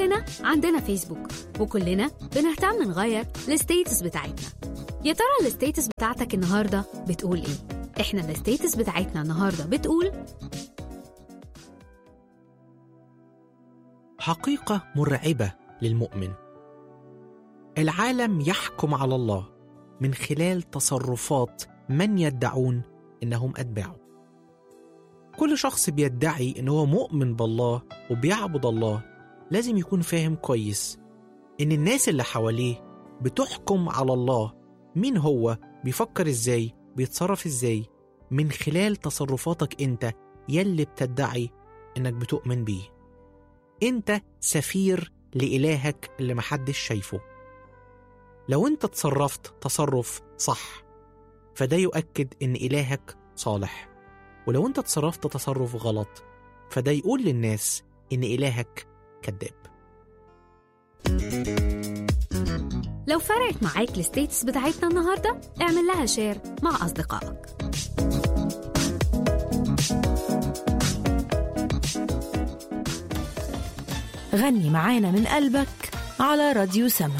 كلنا عندنا فيسبوك وكلنا بنهتم نغير الستيتس بتاعتنا يا ترى الستيتس بتاعتك النهارده بتقول ايه احنا الستيتس بتاعتنا النهارده بتقول حقيقة مرعبة للمؤمن العالم يحكم على الله من خلال تصرفات من يدعون انهم اتباعه كل شخص بيدعي ان هو مؤمن بالله وبيعبد الله لازم يكون فاهم كويس ان الناس اللي حواليه بتحكم على الله مين هو بيفكر ازاي بيتصرف ازاي من خلال تصرفاتك انت يلي بتدعي انك بتؤمن بيه انت سفير لإلهك اللي محدش شايفه لو انت تصرفت تصرف صح فده يؤكد ان إلهك صالح ولو انت تصرفت تصرف غلط فده يقول للناس ان إلهك كذاب لو فرقت معاك الستيتس بتاعتنا النهارده اعمل لها شير مع اصدقائك غني معانا من قلبك على راديو سما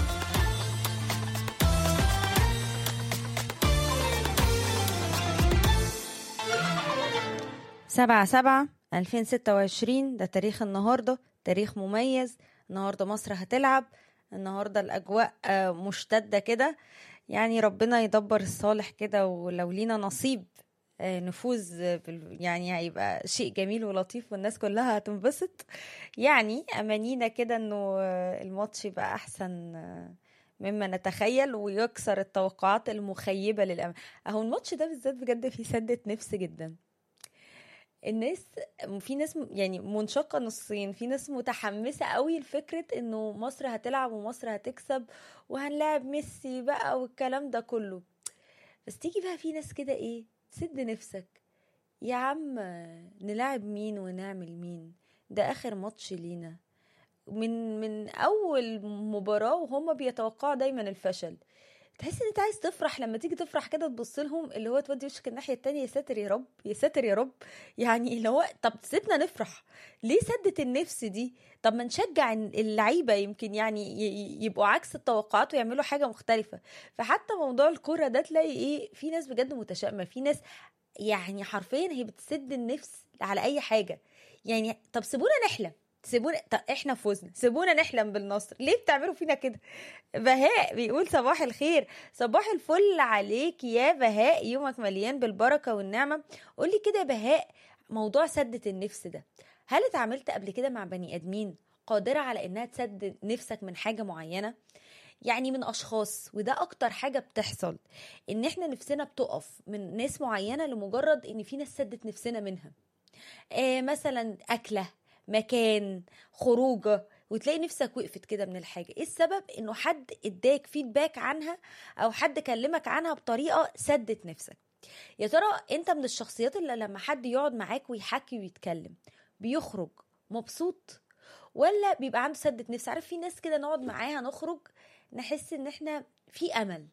سبعة سبعة ألفين ستة وعشرين ده تاريخ النهاردة تاريخ مميز النهاردة مصر هتلعب النهاردة الأجواء آه، مشتدة كده يعني ربنا يدبر الصالح كده ولو لينا نصيب آه، نفوز بال- يعني هيبقى شيء جميل ولطيف والناس كلها هتنبسط يعني أمانينا كده إنه آه، الماتش يبقى أحسن آه، مما نتخيل ويكسر التوقعات المخيبة للأمل أهو الماتش ده بالذات بجد فيه سدة نفس جدا الناس في ناس م- يعني منشقة نصين في ناس متحمسة قوي لفكرة انه مصر هتلعب ومصر هتكسب وهنلاعب ميسي بقى والكلام ده كله بس تيجي بقى في ناس كده ايه سد نفسك يا عم نلاعب مين ونعمل مين ده اخر ماتش لينا من من اول مباراة وهم بيتوقعوا دايما الفشل تحس ان انت عايز تفرح لما تيجي تفرح كده تبص لهم اللي هو تودي وشك الناحيه التانية يا ساتر يا رب يا ساتر يا رب يعني اللي هو طب سيبنا نفرح ليه سدت النفس دي طب ما نشجع اللعيبه يمكن يعني ي- ي- يبقوا عكس التوقعات ويعملوا حاجه مختلفه فحتى موضوع الكوره ده تلاقي ايه في ناس بجد متشائمه في ناس يعني حرفيا هي بتسد النفس على اي حاجه يعني طب سيبونا نحلم سيبونا طب احنا فزنا سيبونا نحلم بالنصر ليه بتعملوا فينا كده بهاء بيقول صباح الخير صباح الفل عليك يا بهاء يومك مليان بالبركه والنعمه قولي كده يا بهاء موضوع سدة النفس ده هل اتعاملت قبل كده مع بني ادمين قادره على انها تسد نفسك من حاجه معينه يعني من اشخاص وده اكتر حاجه بتحصل ان احنا نفسنا بتقف من ناس معينه لمجرد ان في ناس سدت نفسنا منها آه مثلا اكله مكان خروجه وتلاقي نفسك وقفت كده من الحاجه ايه السبب انه حد اداك فيدباك عنها او حد كلمك عنها بطريقه سدت نفسك يا ترى انت من الشخصيات اللي لما حد يقعد معاك ويحكي ويتكلم بيخرج مبسوط ولا بيبقى عنده سدة نفس عارف في ناس كده نقعد معاها نخرج نحس ان احنا في امل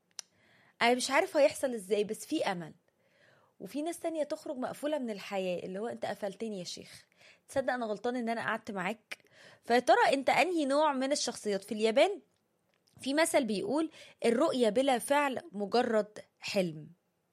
انا مش عارف هيحصل ازاي بس في امل وفي ناس تانية تخرج مقفولة من الحياة اللي هو انت قفلتني يا شيخ تصدق انا غلطان ان انا قعدت معاك فيا ترى انت انهي نوع من الشخصيات في اليابان في مثل بيقول الرؤية بلا فعل مجرد حلم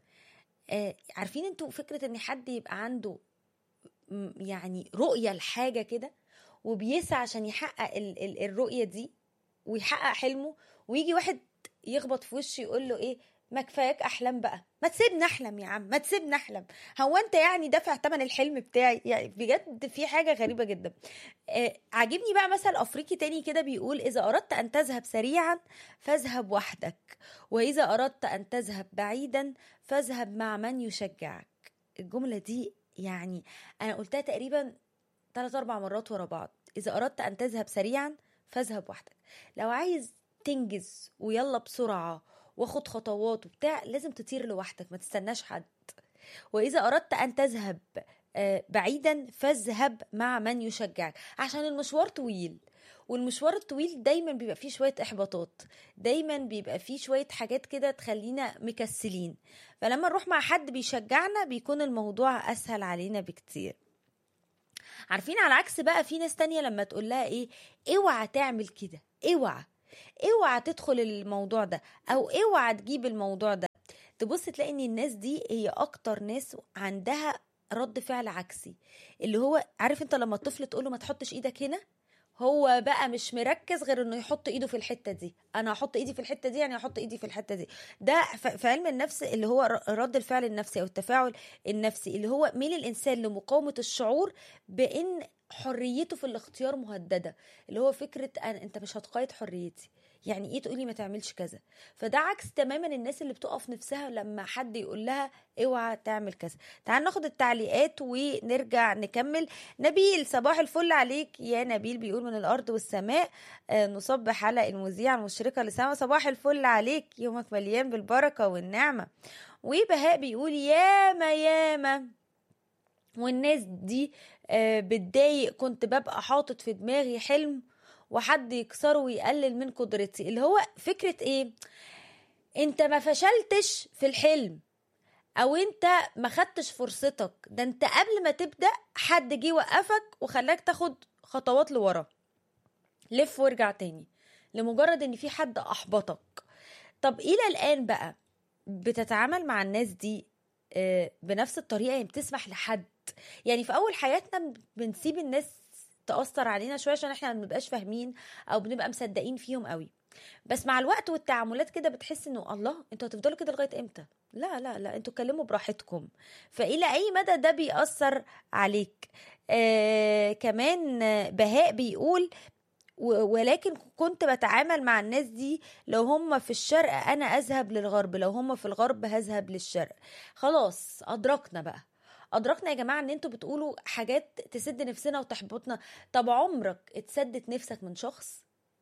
آه عارفين انتوا فكرة ان حد يبقى عنده م- يعني رؤية لحاجة كده وبيسعى عشان يحقق ال- ال- الرؤية دي ويحقق حلمه ويجي واحد يخبط في وشه يقول له ايه ما كفاياك احلام بقى ما تسيبني احلم يا عم ما تسيبني احلم هو انت يعني دافع ثمن الحلم بتاعي يعني بجد في حاجه غريبه جدا آه عاجبني بقى مثل افريقي تاني كده بيقول اذا اردت ان تذهب سريعا فاذهب وحدك واذا اردت ان تذهب بعيدا فاذهب مع من يشجعك الجمله دي يعني انا قلتها تقريبا ثلاث اربع مرات ورا بعض اذا اردت ان تذهب سريعا فاذهب وحدك لو عايز تنجز ويلا بسرعه واخد خطوات وبتاع لازم تطير لوحدك ما تستناش حد واذا اردت ان تذهب آه، بعيدا فاذهب مع من يشجعك عشان المشوار طويل والمشوار الطويل دايما بيبقى فيه شوية إحباطات دايما بيبقى فيه شوية حاجات كده تخلينا مكسلين فلما نروح مع حد بيشجعنا بيكون الموضوع أسهل علينا بكتير عارفين على عكس بقى في ناس تانية لما تقول لها ايه اوعى تعمل كده اوعى اوعى تدخل الموضوع ده او اوعى تجيب الموضوع ده تبص تلاقي ان الناس دي هي اكتر ناس عندها رد فعل عكسي اللي هو عارف انت لما الطفل تقول له ما تحطش ايدك هنا هو بقى مش مركز غير انه يحط ايده في الحته دي انا هحط ايدي في الحته دي يعني هحط ايدي في الحته دي ده ف- في علم النفس اللي هو ر- رد الفعل النفسي او التفاعل النفسي اللي هو ميل الانسان لمقاومه الشعور بان حريته في الاختيار مهدده اللي هو فكره أنا انت مش هتقيد حريتي يعني ايه تقولي ما تعملش كذا فده عكس تماما الناس اللي بتقف نفسها لما حد يقول لها اوعى تعمل كذا تعال ناخد التعليقات ونرجع نكمل نبيل صباح الفل عليك يا نبيل بيقول من الارض والسماء آه، نصبح على المذيعه المشرقه لسما صباح الفل عليك يومك مليان بالبركه والنعمه وبهاء بيقول ياما ياما والناس دي آه، بتضايق كنت ببقى حاطط في دماغي حلم وحد يكسره ويقلل من قدرتي اللي هو فكرة ايه انت ما فشلتش في الحلم او انت ما خدتش فرصتك ده انت قبل ما تبدأ حد جه وقفك وخلاك تاخد خطوات لورا لف وارجع تاني لمجرد ان في حد احبطك طب الى الان بقى بتتعامل مع الناس دي آه، بنفس الطريقه يعني بتسمح لحد يعني في اول حياتنا بنسيب الناس تأثر علينا شويه عشان احنا ما بنبقاش فاهمين او بنبقى مصدقين فيهم قوي بس مع الوقت والتعاملات كده بتحس انه الله انتوا هتفضلوا كده لغايه امتى لا لا لا انتوا اتكلموا براحتكم فالى اي مدى ده بيأثر عليك آه كمان آه، بهاء بيقول و- ولكن كنت بتعامل مع الناس دي لو هم في الشرق انا اذهب للغرب لو هم في الغرب هذهب للشرق خلاص ادركنا بقى ادركنا يا جماعه ان انتوا بتقولوا حاجات تسد نفسنا وتحبطنا طب عمرك اتسدت نفسك من شخص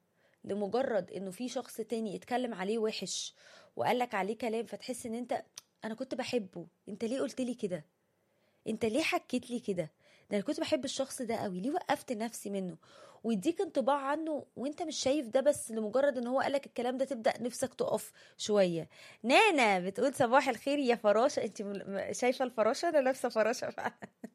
لمجرد انه في شخص تاني اتكلم عليه وحش وقالك عليه كلام فتحس ان انت انا كنت بحبه انت ليه قلت لي كده انت ليه حكيت لي كده ده انا كنت بحب الشخص ده قوي ليه وقفت نفسي منه ويديك انطباع عنه وانت مش شايف ده بس لمجرد ان هو قالك الكلام ده تبدا نفسك تقف شويه نانا بتقول صباح الخير يا فراشه انت م- شايفه الفراشه انا لابسه فراشه فعلا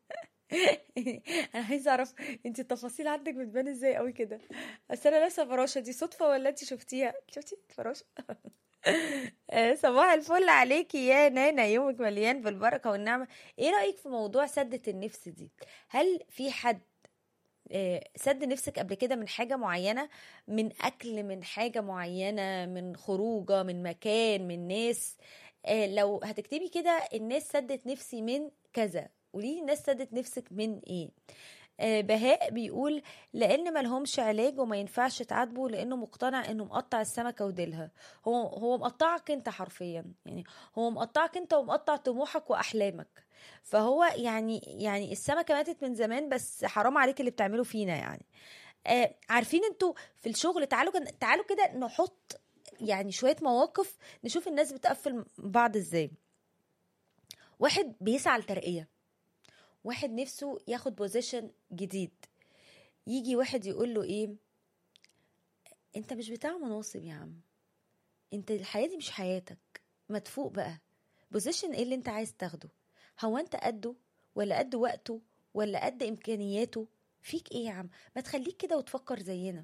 انا عايزه اعرف انت التفاصيل عندك بتبان ازاي قوي كده بس انا لابسه فراشه دي صدفه ولا انت شفتيها شفتي فراشه آه، صباح الفل عليكي يا نانا يومك مليان بالبركه والنعمه ايه رايك في موضوع سدة النفس دي هل في حد آه، سد نفسك قبل كده من حاجة معينة من أكل من حاجة معينة من خروجة من مكان من ناس آه، لو هتكتبي كده الناس سدت نفسي من كذا قولي لي الناس سدت نفسك من ايه آه، بهاء بيقول لان ملهمش علاج وما ينفعش تعاتبه لانه مقتنع انه مقطع السمكه وديلها هو هو مقطعك انت حرفيا يعني هو مقطعك انت ومقطع طموحك واحلامك فهو يعني يعني السمكه ماتت من زمان بس حرام عليك اللي بتعمله فينا يعني آه عارفين انتوا في الشغل تعالوا كده تعالوا كده نحط يعني شويه مواقف نشوف الناس بتقفل بعض ازاي واحد بيسعى لترقيه واحد نفسه ياخد بوزيشن جديد يجي واحد يقول له ايه انت مش بتاع مناصب يا عم انت الحياه دي مش حياتك ما تفوق بقى بوزيشن ايه اللي انت عايز تاخده هو انت قده ولا قد وقته ولا قد امكانياته فيك ايه يا عم ما تخليك كده وتفكر زينا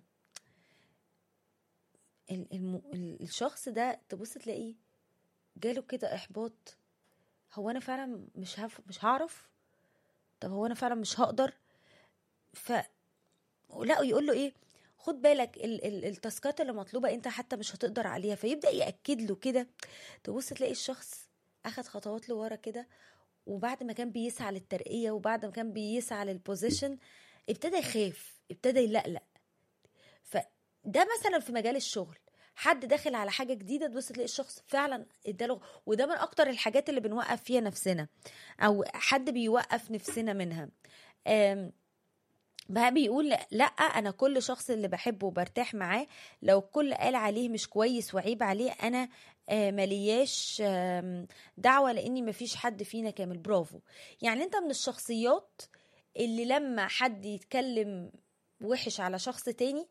ال- الم... ال- الشخص ده تبص تلاقيه جاله كده احباط هو انا فعلا مش هف... مش هعرف طب هو انا فعلا مش هقدر ف لا يقول له ايه خد بالك ال- ال- التاسكات اللي مطلوبه انت حتى مش هتقدر عليها فيبدا ياكد له كده تبص تلاقي الشخص اخد خطوات لورا كده وبعد ما كان بيسعى للترقيه وبعد ما كان بيسعى للبوزيشن ابتدى يخاف ابتدى يلقلق فده مثلا في مجال الشغل حد داخل على حاجه جديده تبص تلاقي الشخص فعلا اداله وده من اكتر الحاجات اللي بنوقف فيها نفسنا او حد بيوقف نفسنا منها أم بقى بيقول لا انا كل شخص اللي بحبه وبرتاح معاه لو الكل قال عليه مش كويس وعيب عليه انا آه، ملياش آم، دعوه لاني مفيش حد فينا كامل برافو يعني انت من الشخصيات اللي لما حد يتكلم وحش على شخص تاني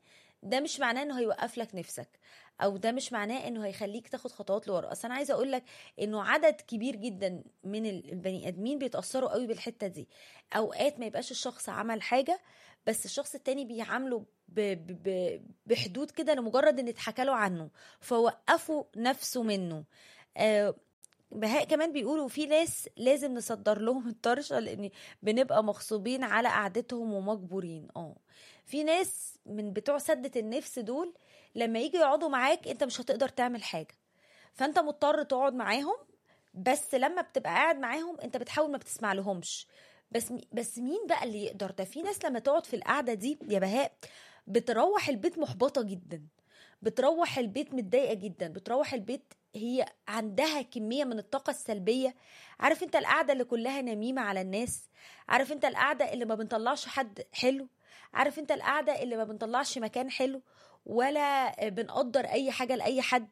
ده مش معناه انه هيوقف لك نفسك او ده مش معناه انه هيخليك تاخد خطوات لورا اصل انا عايزه اقول لك انه عدد كبير جدا من البني ادمين بيتاثروا قوي بالحته دي اوقات ما يبقاش الشخص عمل حاجه بس الشخص التاني بيعامله ب... ب... ب... بحدود كده لمجرد ان اتحكى له عنه فوقفوا نفسه منه آه بهاء كمان بيقولوا في ناس لازم نصدر لهم الطرشه لان بنبقى مغصوبين على قعدتهم ومجبورين اه في ناس من بتوع سدة النفس دول لما يجي يقعدوا معاك انت مش هتقدر تعمل حاجه فانت مضطر تقعد معاهم بس لما بتبقى قاعد معاهم انت بتحاول ما بتسمع لهمش بس بس مين بقى اللي يقدر ده في ناس لما تقعد في القعده دي يا بهاء بتروح البيت محبطه جدا بتروح البيت متضايقه جدا بتروح البيت هي عندها كميه من الطاقه السلبيه عارف انت القعده اللي كلها نميمه على الناس عارف انت القعده اللي ما بنطلعش حد حلو عارف انت القعده اللي ما بنطلعش مكان حلو ولا بنقدر اي حاجه لاي حد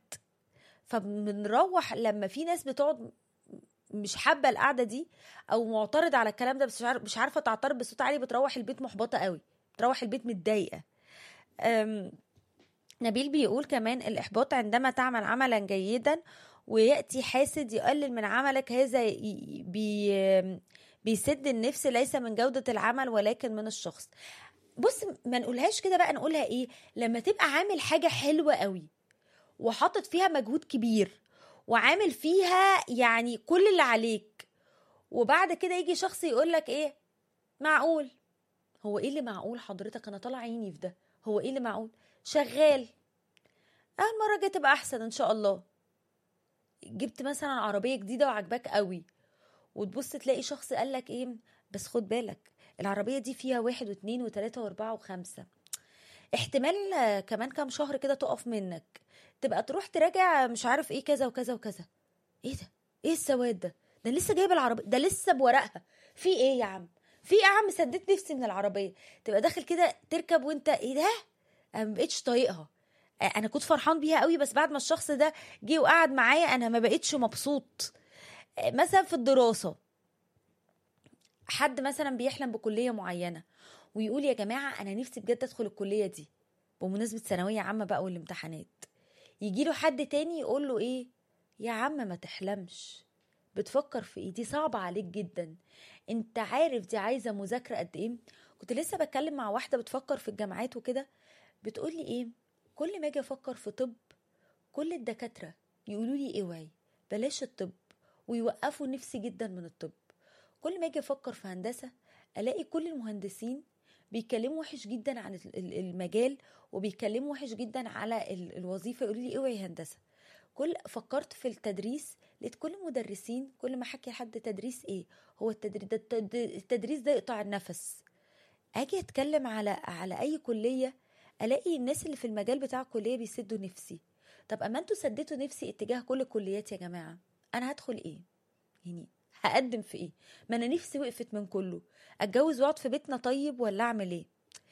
فبنروح لما في ناس بتقعد مش حابه القعده دي او معترض على الكلام ده بس مش عارف- مش عارفه تعترض بصوت عالي بتروح البيت محبطه قوي بتروح البيت متضايقه أم، نبيل بيقول كمان الإحباط عندما تعمل عملا جيدا ويأتي حاسد يقلل من عملك هذا ي- بي بيسد النفس ليس من جودة العمل ولكن من الشخص بص ما نقولهاش كده بقى نقولها ايه لما تبقى عامل حاجة حلوة قوي وحاطط فيها مجهود كبير وعامل فيها يعني كل اللي عليك وبعد كده يجي شخص يقول لك ايه معقول هو ايه اللي معقول حضرتك انا طالع عيني في ده هو ايه اللي معقول شغال اه المره الجايه تبقى احسن ان شاء الله جبت مثلا عربيه جديده وعجباك قوي وتبص تلاقي شخص قال لك ايه بس خد بالك العربيه دي فيها واحد واثنين وثلاثه واربعه وخمسه احتمال آه، كمان كام شهر كده تقف منك تبقى تروح تراجع مش عارف ايه كذا وكذا وكذا ايه ده ايه السواد ده ده لسه جايب العربيه ده لسه بورقها في ايه يا عم في ايه يا عم سديت نفسي من العربيه تبقى داخل كده تركب وانت ايه ده انا ما بقتش طايقها آه، انا كنت فرحان بيها قوي بس بعد ما الشخص ده جه وقعد معايا انا ما بقتش مبسوط آه، مثلا في الدراسه حد مثلا بيحلم بكليه معينه ويقول يا جماعه انا نفسي بجد ادخل الكليه دي بمناسبه ثانويه عامه بقى والامتحانات يجي له حد تاني يقول له ايه يا عم ما تحلمش بتفكر في ايه دي صعبة عليك جدا انت عارف دي عايزة مذاكرة قد ايه كنت لسه بتكلم مع واحدة بتفكر في الجامعات وكده بتقولي ايه كل ما اجي افكر في طب كل الدكاترة يقولوا لي اوعي بلاش الطب ويوقفوا نفسي جدا من الطب كل ما اجي افكر في هندسة الاقي كل المهندسين بيتكلموا وحش جدا عن ال- ال- المجال وبيتكلموا وحش جدا على ال- الوظيفة يقولوا لي اوعي هندسة كل فكرت في التدريس لقيت كل المدرسين كل ما حكي حد تدريس ايه هو التدريس ده التد- التدريس ده يقطع النفس اجي اتكلم على على اي كليه الاقي الناس اللي في المجال بتاع الكليه بيسدوا نفسي طب اما انتوا سديتوا نفسي اتجاه كل الكليات يا جماعه انا هدخل ايه يعني هقدم في ايه ما انا نفسي وقفت من كله اتجوز واقعد في بيتنا طيب ولا اعمل ايه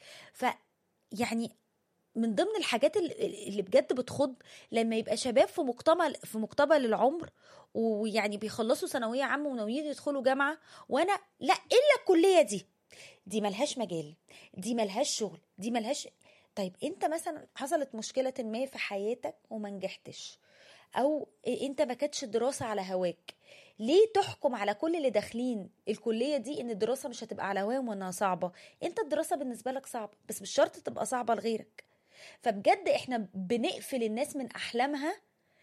ف يعني من ضمن الحاجات اللي اللي بجد بتخض لما يبقى شباب في مقتبل في مقتبل العمر ويعني بيخلصوا ثانويه عامه وناويين يدخلوا جامعه وانا لا الا الكليه دي دي ملهاش مجال دي ملهاش شغل دي ملهاش طيب انت مثلا حصلت مشكله ما في حياتك وما نجحتش او انت ما كانتش الدراسه على هواك ليه تحكم على كل اللي داخلين الكليه دي ان الدراسه مش هتبقى على هواهم وانها صعبه انت الدراسه بالنسبه لك صعبه بس مش شرط تبقى صعبه لغيرك فبجد احنا بنقفل الناس من احلامها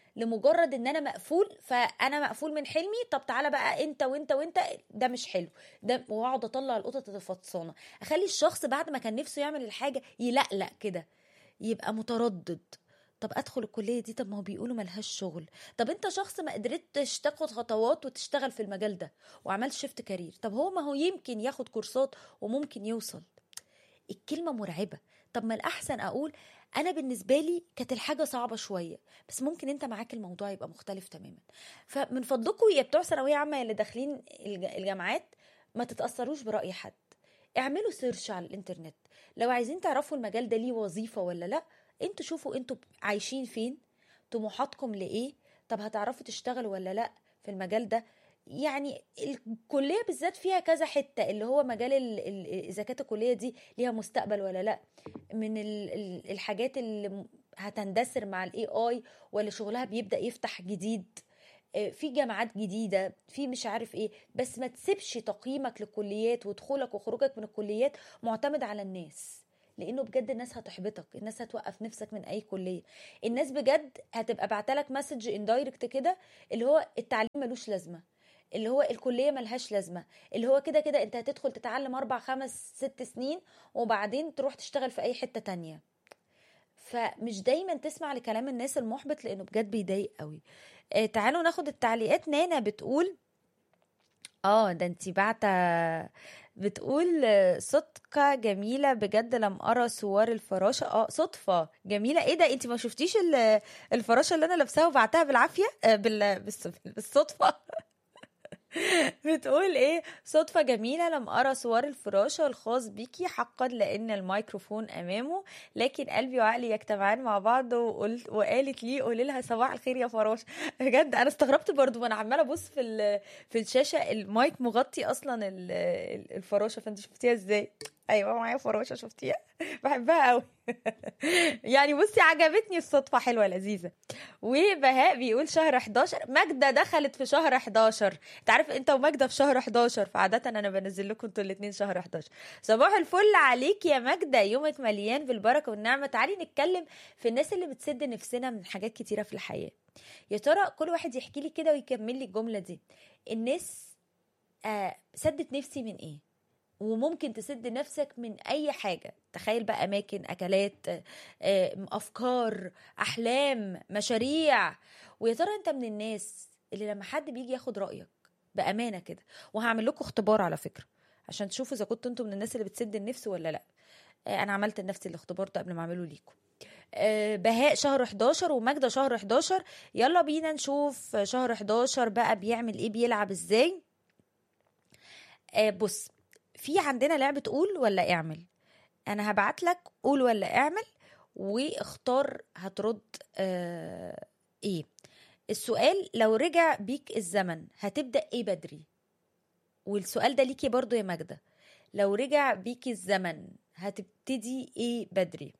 لمجرد ان انا مقفول فانا مقفول من حلمي طب تعالى بقى انت وانت وانت ده مش حلو ده واقعد اطلع القطط الفطسانه اخلي الشخص بعد ما كان نفسه يعمل الحاجه يلقلق كده يبقى متردد طب ادخل الكليه دي طب ما هو بيقولوا ملهاش شغل طب انت شخص ما قدرتش تاخد خطوات وتشتغل في المجال ده وعملت شيفت كارير طب هو ما هو يمكن ياخد كورسات وممكن يوصل الكلمه مرعبه طب ما الاحسن اقول انا بالنسبه لي كانت الحاجه صعبه شويه بس ممكن انت معاك الموضوع يبقى مختلف تماما فمن فضلكم يا بتوع ثانويه عامه يا اللي داخلين الج- الجامعات ما تتاثروش براي حد اعملوا سيرش على الانترنت لو عايزين تعرفوا المجال ده ليه وظيفه ولا لا انتوا شوفوا انتوا عايشين فين طموحاتكم لايه طب هتعرفوا تشتغلوا ولا لا في المجال ده يعني الكليه بالذات فيها كذا حته اللي هو مجال ال- ال- اذا كانت الكليه دي ليها مستقبل ولا لا من ال- ال- الحاجات اللي م- هتندثر مع الاي اي ولا شغلها بيبدا يفتح جديد آه، في جامعات جديده في مش عارف ايه بس ما تسيبش تقييمك للكليات ودخولك وخروجك من الكليات معتمد على الناس لانه بجد الناس هتحبطك الناس هتوقف نفسك من اي كليه الناس بجد هتبقى بعتلك مسج اندايركت كده اللي هو التعليم ملوش لازمه اللي هو الكليه ملهاش لازمه اللي هو كده كده انت هتدخل تتعلم اربع خمس ست سنين وبعدين تروح تشتغل في اي حته تانية فمش دايما تسمع لكلام الناس المحبط لانه بجد بيضايق قوي آه تعالوا ناخد التعليقات نانا بتقول اه ده انتي بعتة بتقول آه، صدقة جميلة بجد لم أرى صور الفراشة اه صدفة جميلة ايه ده انتي ما شفتيش ال- الفراشة اللي أنا لابساها وبعتها بالعافية آه، بال... بالص- بالصدفة بتقول ايه صدفة جميلة لم أرى صور الفراشة الخاص بيكي حقا لأن الميكروفون أمامه لكن قلبي وعقلي يجتمعان مع بعض وقلت وقالت لي قولي لها صباح الخير يا فراشة بجد أنا استغربت برضو وأنا عمالة أبص في ال- في الشاشة المايك مغطي أصلا ال- ال- الفراشة فأنت شفتيها ازاي؟ ايوه معايا فراشه شفتيها بحبها قوي يعني بصي عجبتني الصدفه حلوه لذيذه وبهاء بيقول شهر 11 ماجده دخلت في شهر 11 انت عارف انت وماجده في شهر 11 فعاده انا بنزل لكم انتوا الاثنين شهر 11 صباح الفل عليك يا ماجده يومك مليان بالبركه والنعمه تعالي نتكلم في الناس اللي بتسد نفسنا من حاجات كتيره في الحياه يا ترى كل واحد يحكي لي كده ويكمل لي الجمله دي الناس آه سدت نفسي من ايه وممكن تسد نفسك من اي حاجه تخيل بقى اماكن اكلات آه، آه، افكار احلام مشاريع ويا ترى انت من الناس اللي لما حد بيجي ياخد رايك بامانه كده وهعمل لكم اختبار على فكره عشان تشوفوا اذا كنتوا انتوا من الناس اللي بتسد النفس ولا لا آه، انا عملت لنفسي الاختبار ده قبل ما اعمله ليكم آه، بهاء شهر 11 وماجدة شهر 11 يلا بينا نشوف شهر 11 بقى بيعمل ايه بيلعب ازاي آه، بص في عندنا لعبة قول ولا اعمل انا هبعت لك قول ولا اعمل واختار هترد آه ايه السؤال لو رجع بيك الزمن هتبدأ ايه بدري والسؤال ده ليكي برضو يا ماجدة لو رجع بيكي الزمن هتبتدي ايه بدري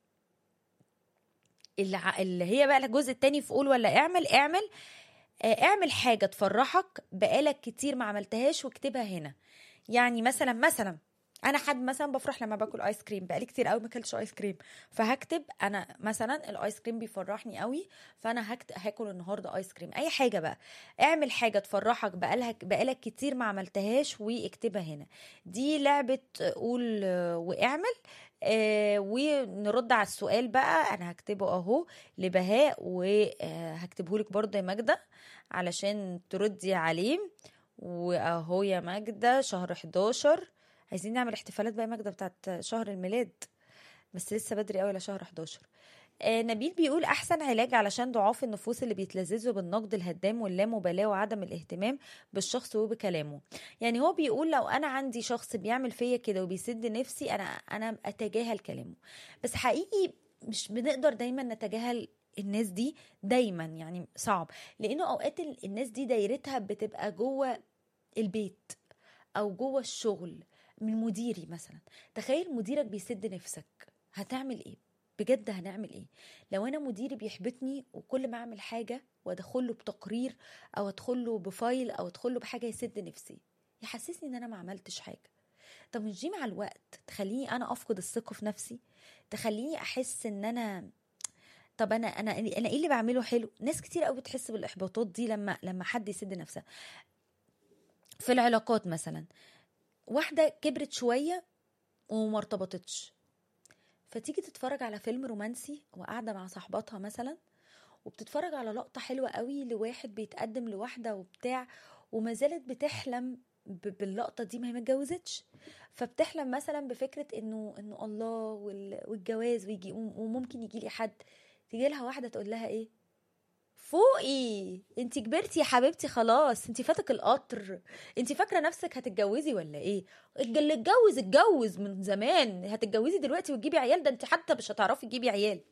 الع- اللي هي بقى الجزء التاني في قول ولا اعمل اعمل آه، اعمل حاجة تفرحك بقالك كتير ما عملتهاش واكتبها هنا يعني مثلا مثلا انا حد مثلا بفرح لما باكل ايس كريم بقالي كتير قوي ما اكلتش ايس كريم فهكتب انا مثلا الايس كريم بيفرحني قوي فانا هكت... هاكل النهارده ايس كريم اي حاجه بقى اعمل حاجه تفرحك بقالها بقالك كتير ما عملتهاش واكتبها هنا دي لعبه قول آه، واعمل آه ونرد على السؤال بقى انا هكتبه اهو لبهاء وهكتبه لك برضه يا ماجده علشان تردي عليه واهو يا ماجده شهر 11 عايزين نعمل احتفالات بقى يا ماجده بتاعت شهر الميلاد بس لسه بدري قوي لشهر 11 آه نبيل بيقول احسن علاج علشان ضعاف النفوس اللي بيتلذذوا بالنقد الهدام واللامبالاه وعدم الاهتمام بالشخص وبكلامه يعني هو بيقول لو انا عندي شخص بيعمل فيا كده وبيسد نفسي انا انا اتجاهل كلامه بس حقيقي مش بنقدر دايما نتجاهل الناس دي دايما يعني صعب لانه اوقات ال- الناس دي دايرتها بتبقى جوه البيت او جوه الشغل من مديري مثلا تخيل مديرك بيسد نفسك هتعمل ايه بجد هنعمل ايه لو انا مديري بيحبطني وكل ما اعمل حاجه وادخله بتقرير او ادخله بفايل او ادخله بحاجه يسد نفسي يحسسني ان انا ما عملتش حاجه طب مش دي مع الوقت تخليني انا افقد الثقه في نفسي تخليني احس ان انا طب انا انا انا ايه اللي بعمله حلو ناس كتير قوي بتحس بالاحباطات دي لما لما حد يسد نفسها في العلاقات مثلا واحده كبرت شويه وما ارتبطتش فتيجي تتفرج على فيلم رومانسي وقاعده مع صاحباتها مثلا وبتتفرج على لقطه حلوه قوي لواحد بيتقدم لواحده وبتاع وما زالت بتحلم ب- باللقطه دي ما هي ما اتجوزتش فبتحلم مثلا بفكره انه انه الله وال- والجواز ويجي وممكن يجي لي حد تيجي لها واحده تقول لها ايه فوقي انت كبرتي يا حبيبتي خلاص انت فاتك القطر انت فاكره نفسك هتتجوزي ولا ايه الج- اللي اتجوز اتجوز من زمان هتتجوزي دلوقتي وتجيبي عيال ده انت حتى مش هتعرفي تجيبي عيال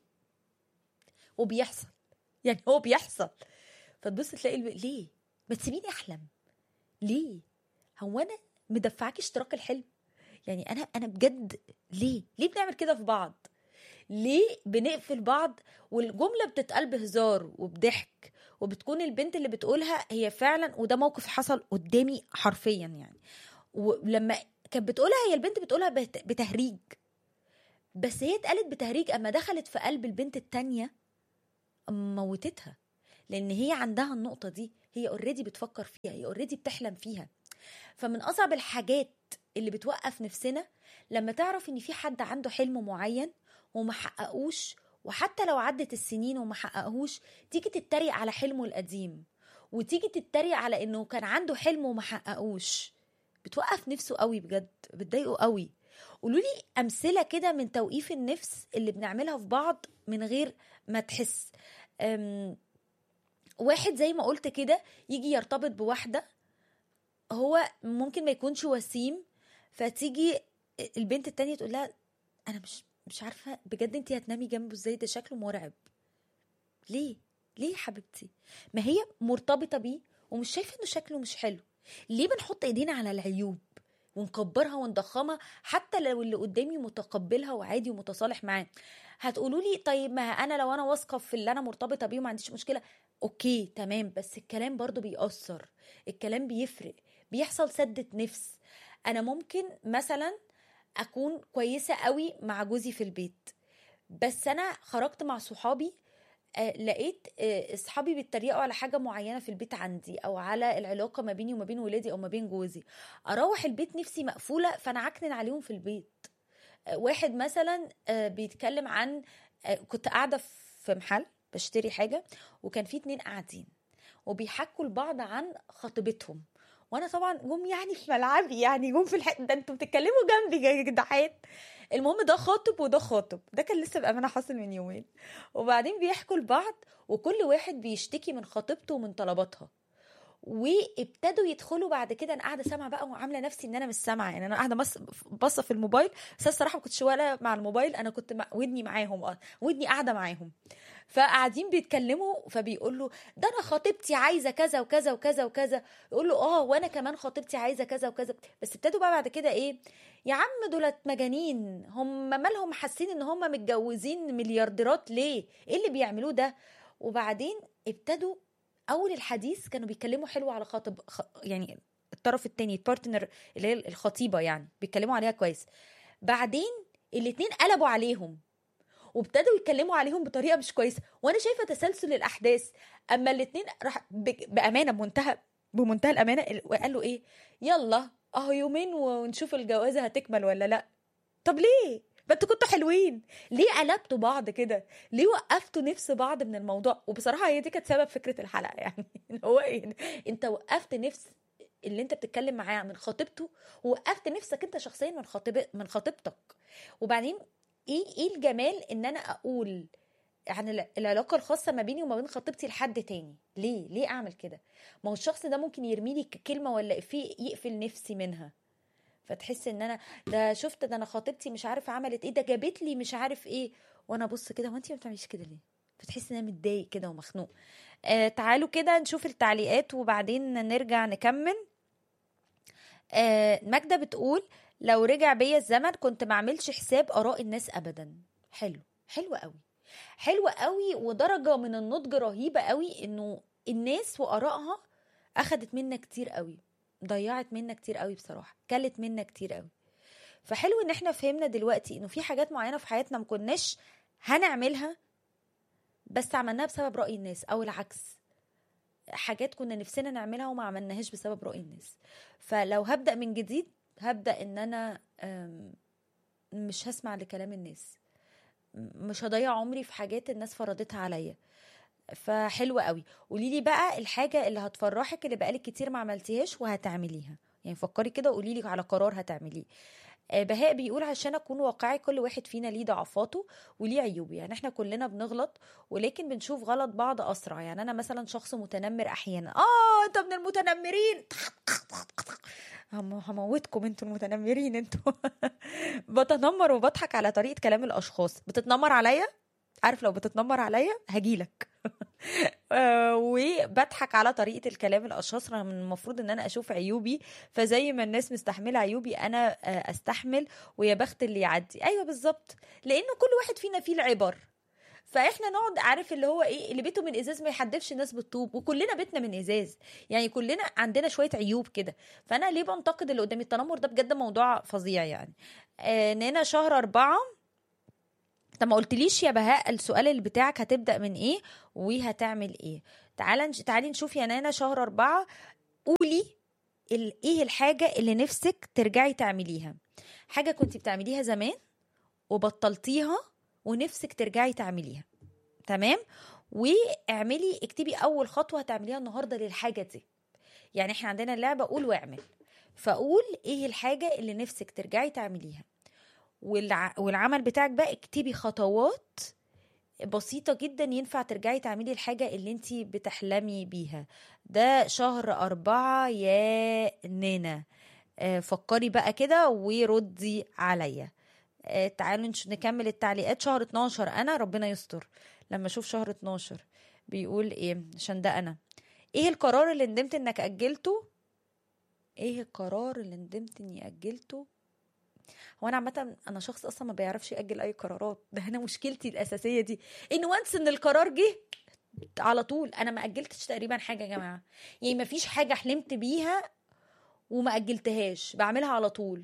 وبيحصل يعني هو بيحصل فتبص تلاقي الب... ليه ما تسيبيني احلم ليه هو انا مدفعاك اشتراك الحلم يعني انا انا بجد ليه ليه بنعمل كده في بعض ليه بنقفل بعض والجمله بتتقال بهزار وبضحك وبتكون البنت اللي بتقولها هي فعلا وده موقف حصل قدامي حرفيا يعني ولما كانت بتقولها هي البنت بتقولها بت- بتهريج بس هي اتقالت بتهريج اما دخلت في قلب البنت التانية موتتها لان هي عندها النقطة دي هي اوريدي بتفكر فيها هي اوريدي بتحلم فيها فمن اصعب الحاجات اللي بتوقف نفسنا لما تعرف ان في حد عنده حلم معين وما حققوش وحتى لو عدت السنين وما حققهوش تيجي تتريق على حلمه القديم وتيجي تتريق على انه كان عنده حلم وما حققوش بتوقف نفسه قوي بجد بتضايقه قوي قولوا لي امثله كده من توقيف النفس اللي بنعملها في بعض من غير ما تحس أم، واحد زي ما قلت كده يجي يرتبط بواحده هو ممكن ما يكونش وسيم فتيجي البنت التانية تقول لها انا مش مش عارفه بجد انت هتنامي جنبه ازاي ده شكله مرعب ليه ليه يا حبيبتي ما هي مرتبطه بيه ومش شايفه انه شكله مش حلو ليه بنحط ايدينا على العيوب ونكبرها ونضخمها حتى لو اللي قدامي متقبلها وعادي ومتصالح معاه هتقولوا لي طيب ما انا لو انا واثقه في اللي انا مرتبطه بيه وما عنديش مشكله اوكي تمام بس الكلام برضو بيأثر الكلام بيفرق بيحصل سدة نفس انا ممكن مثلا اكون كويسه قوي مع جوزي في البيت بس انا خرجت مع صحابي آه، لقيت آه، اصحابي بيتريقوا على حاجه معينه في البيت عندي او على العلاقه ما بيني وما بين ولادي او ما بين جوزي اروح البيت نفسي مقفوله فانا عكنن عليهم في البيت آه، واحد مثلا آه، بيتكلم عن آه، كنت قاعده في محل بشتري حاجه وكان في اتنين قاعدين وبيحكوا لبعض عن خطيبتهم وانا طبعا جم يعني في ملعبي يعني جم في الحته ده انتوا بتتكلموا جنبي يا جدعان المهم ده خاطب وده خاطب ده كان لسه بامانه حاصل من يومين وبعدين بيحكوا لبعض وكل واحد بيشتكي من خطيبته ومن طلباتها وابتدوا يدخلوا بعد كده انا قاعده سامعه بقى وعامله نفسي ان انا مش سامعه يعني انا قاعده بص باصه في الموبايل بس أنا الصراحه ما كنتش ولا مع الموبايل انا كنت مع ودني معاهم اه ودني قاعده معاهم فقاعدين بيتكلموا فبيقول له ده انا خطيبتي عايزه كذا وكذا وكذا وكذا يقول له اه وانا كمان خطيبتي عايزه كذا وكذا بس ابتدوا بقى بعد كده ايه يا عم دولت مجانين هم مالهم حاسين ان هم متجوزين مليارديرات ليه ايه اللي بيعملوه ده وبعدين ابتدوا اول الحديث كانوا بيتكلموا حلو على خاطب خ... يعني الطرف التاني البارتنر اللي هي الخطيبه يعني بيتكلموا عليها كويس بعدين الاتنين قلبوا عليهم وابتدوا يتكلموا عليهم بطريقه مش كويسه وانا شايفه تسلسل الاحداث اما الاتنين راح ب- بامانه بمنتهى بمنتهى الامانه وقال له ايه يلا اهو يومين ونشوف الجوازه هتكمل ولا لا طب ليه ما انتوا كنتوا حلوين ليه قلبتوا بعض كده ليه وقفتوا نفس بعض من الموضوع وبصراحه هي دي كانت سبب فكره الحلقه يعني اللي هو ايه انت وقفت نفس اللي انت بتتكلم معاه من خطيبته ووقفت نفسك انت شخصيا من خطيب من خطيبتك وبعدين ايه ايه الجمال ان انا اقول عن الع- العلاقه الخاصه ما بيني وما بين خطيبتي لحد تاني ليه ليه اعمل كده ما هو الشخص ده ممكن يرمي لي كلمه ولا افيه يقفل نفسي منها فتحس ان انا ده شفت ده انا خطيبتي مش عارف عملت ايه ده جابت لي مش عارف ايه وانا ابص كده هو انت ما بتعمليش كده ليه فتحس ان انا متضايق كده ومخنوق آه تعالوا كده نشوف التعليقات وبعدين نرجع نكمل آه ماجدة بتقول لو رجع بيا الزمن كنت ما اعملش حساب اراء الناس ابدا حلو حلو قوي حلو قوي ودرجة من النضج رهيبة قوي انه الناس وارائها اخدت منا كتير قوي ضيعت منا كتير قوي بصراحة كلت منا كتير قوي فحلو ان احنا فهمنا دلوقتي انه في حاجات معينة في حياتنا ما كناش هنعملها بس عملناها بسبب رأي الناس او العكس حاجات كنا نفسنا نعملها وما عملناهاش بسبب رأي الناس فلو هبدأ من جديد هبدأ ان انا أم، مش هسمع لكلام الناس م- مش هضيع عمري في حاجات الناس فرضتها عليا فحلوة قوي قولي لي بقى الحاجة اللي هتفرحك اللي بقالك كتير ما عملتيهاش وهتعمليها يعني فكري كده وقولي لي على قرار هتعمليه آه، بهاء بيقول عشان اكون واقعي كل واحد فينا ليه ضعفاته وليه عيوبه يعني احنا كلنا بنغلط ولكن بنشوف غلط بعض اسرع يعني انا مثلا شخص متنمر احيانا اه انت من المتنمرين هم- هموتكم انتوا المتنمرين انتوا بتنمر وبضحك على طريقه كلام الاشخاص بتتنمر عليا عارف لو بتتنمر عليا هجيلك آه، وبضحك على طريقه الكلام الاشخاص رغم ان المفروض ان انا اشوف عيوبي فزي ما الناس مستحمله عيوبي انا آه، استحمل ويا بخت اللي يعدي ايوه بالظبط لانه كل واحد فينا فيه العبر فاحنا نقعد عارف اللي هو ايه اللي بيته من ازاز ما يحدفش الناس بالطوب وكلنا بيتنا من ازاز يعني كلنا عندنا شويه عيوب كده فانا ليه بنتقد اللي قدامي التنمر ده بجد موضوع فظيع يعني آه نانا شهر أربعة طب ما قلتليش يا بهاء السؤال اللي بتاعك هتبدأ من ايه وهتعمل ايه تعالى نش... تعالي نشوف يا نانا شهر أربعة قولي ال... ايه الحاجة اللي نفسك ترجعي تعمليها حاجة كنت بتعمليها زمان وبطلتيها ونفسك ترجعي تعمليها تمام واعملي اكتبي اول خطوه هتعمليها النهارده للحاجه دي يعني احنا عندنا اللعبه قول واعمل فقول ايه الحاجه اللي نفسك ترجعي تعمليها والع... والعمل بتاعك بقى اكتبي خطوات بسيطة جدا ينفع ترجعي تعملي الحاجة اللي انتي بتحلمي بيها ده شهر أربعة يا نانا آه، فكري بقى كده وردي عليا آه، تعالوا نش- نكمل التعليقات شهر 12 انا ربنا يستر لما اشوف شهر 12 بيقول ايه عشان ده انا ايه القرار اللي ندمت انك اجلته ايه القرار اللي ندمت اني اجلته هو انا عامه انا شخص اصلا ما بيعرفش ياجل اي قرارات ده انا مشكلتي الاساسيه دي ان وانس ان القرار جه على طول انا ما اجلتش تقريبا حاجه يا جماعه يعني ما فيش حاجه حلمت بيها وما اجلتهاش بعملها على طول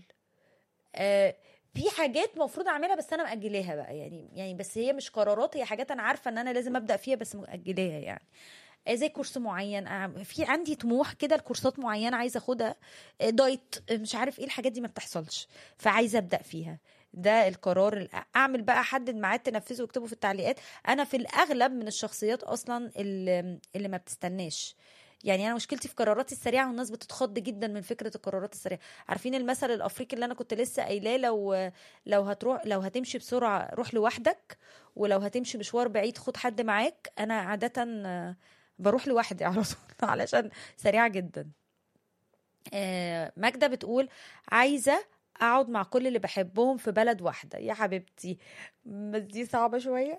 آه في حاجات مفروض اعملها بس انا مأجلاها بقى يعني يعني بس هي مش قرارات هي حاجات انا عارفه ان انا لازم ابدا فيها بس مأجلاها يعني آه، زي كورس معين آه، في عندي طموح كده لكورسات معينه عايزه اخدها آه، دايت آه، مش عارف ايه الحاجات دي ما بتحصلش فعايزه ابدا فيها ده القرار ال- اعمل بقى احدد ميعاد تنفذه واكتبه في التعليقات انا في الاغلب من الشخصيات اصلا اللي, اللي ما بتستناش يعني انا مشكلتي في قراراتي السريعه والناس بتتخض جدا من فكره القرارات السريعه عارفين المثل الافريقي اللي انا كنت لسه قايلاه لو لو هتروح لو هتمشي بسرعه روح لوحدك ولو هتمشي مشوار بعيد خد حد معاك انا عاده آه، بروح لوحدي على طول علشان سريعه جدا آه، ماجدة بتقول عايزة أقعد مع كل اللي بحبهم في بلد واحدة يا حبيبتي بس دي صعبة شوية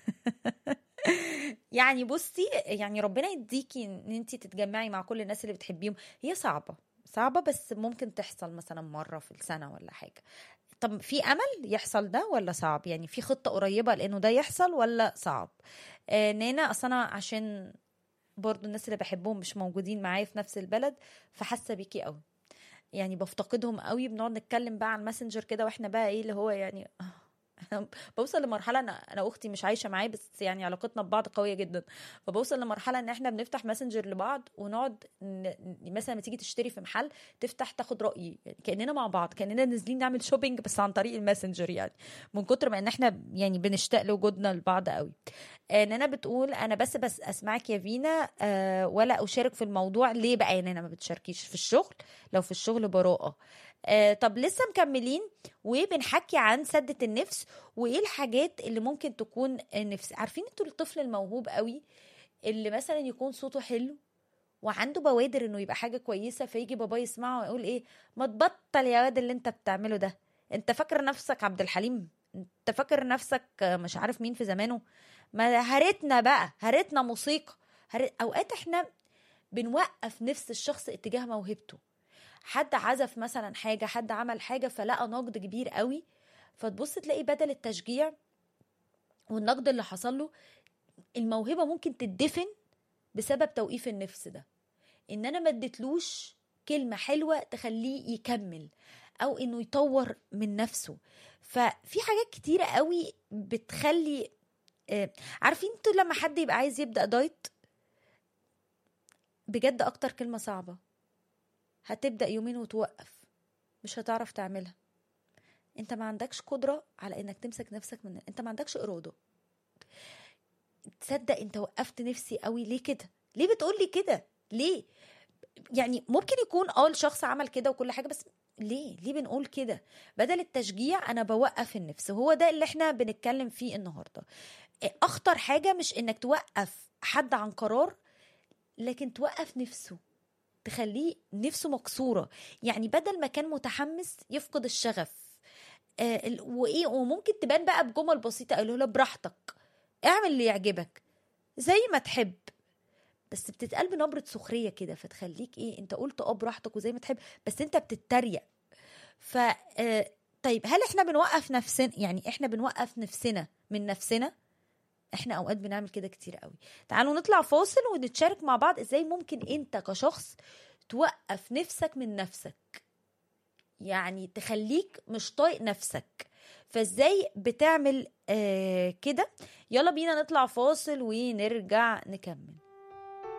يعني بصي يعني ربنا يديكي ان انت تتجمعي مع كل الناس اللي بتحبيهم هي صعبة صعبة بس ممكن تحصل مثلا مرة في السنة ولا حاجة طب في امل يحصل ده ولا صعب يعني في خطة قريبة لانه ده يحصل ولا صعب آه نانا اصل انا عشان برضو الناس اللي بحبهم مش موجودين معايا في نفس البلد فحاسه بيكي قوي يعني بفتقدهم قوي بنقعد نتكلم بقى على الماسنجر كده واحنا بقى ايه اللي هو يعني بوصل لمرحله انا انا اختي مش عايشه معايا بس يعني علاقتنا ببعض قويه جدا فبوصل لمرحله ان احنا بنفتح ماسنجر لبعض ونقعد ن... ن- مثلا لما تيجي تشتري في محل تفتح تاخد رايي يعني كاننا مع بعض كاننا نازلين نعمل شوبينج بس عن طريق الماسنجر يعني من كتر ما ان احنا يعني بنشتاق لوجودنا لبعض قوي آه، نانا بتقول انا بس بس اسمعك يا فينا آه، ولا اشارك في الموضوع ليه بقى يا نانا ما بتشاركيش في الشغل لو في الشغل براءه آه، طب لسه مكملين وبنحكي عن سدة النفس وايه الحاجات اللي ممكن تكون نفس عارفين انتوا الطفل الموهوب قوي اللي مثلا يكون صوته حلو وعنده بوادر انه يبقى حاجه كويسه فيجي بابا يسمعه ويقول ايه ما تبطل يا واد اللي انت بتعمله ده انت فاكر نفسك عبد الحليم انت فاكر نفسك مش عارف مين في زمانه ما هرتنا بقى هرتنا موسيقى هرت... اوقات احنا بنوقف نفس الشخص اتجاه موهبته حد عزف مثلا حاجه حد عمل حاجه فلقى نقد كبير قوي فتبص تلاقي بدل التشجيع والنقد اللي حصل له الموهبه ممكن تدفن بسبب توقيف النفس ده ان انا ما اديتلوش كلمه حلوه تخليه يكمل او انه يطور من نفسه ففي حاجات كتيره قوي بتخلي آه، عارفين انتوا لما حد يبقى عايز يبدا دايت بجد اكتر كلمه صعبه هتبدا يومين وتوقف مش هتعرف تعملها انت ما عندكش قدره على انك تمسك نفسك من انت ما عندكش اراده تصدق انت وقفت نفسي قوي ليه كده ليه بتقولي كده ليه يعني ممكن يكون اه الشخص عمل كده وكل حاجه بس ليه ليه بنقول كده بدل التشجيع انا بوقف النفس هو ده اللي احنا بنتكلم فيه النهارده اخطر حاجه مش انك توقف حد عن قرار لكن توقف نفسه تخليه نفسه مكسوره يعني بدل ما كان متحمس يفقد الشغف آه ال- وايه وممكن تبان بقى بجمل بسيطه قالوا له براحتك اعمل اللي يعجبك زي ما تحب بس بتتقال بنبرة سخرية كده فتخليك ايه انت قلت اه براحتك وزي ما تحب بس انت بتتريق ف آه، طيب هل احنا بنوقف نفسنا يعني احنا بنوقف نفسنا من نفسنا احنا اوقات بنعمل كده كتير قوي تعالوا نطلع فاصل ونتشارك مع بعض ازاي ممكن انت كشخص توقف نفسك من نفسك يعني تخليك مش طايق نفسك فازاي بتعمل آه كده يلا بينا نطلع فاصل ونرجع نكمل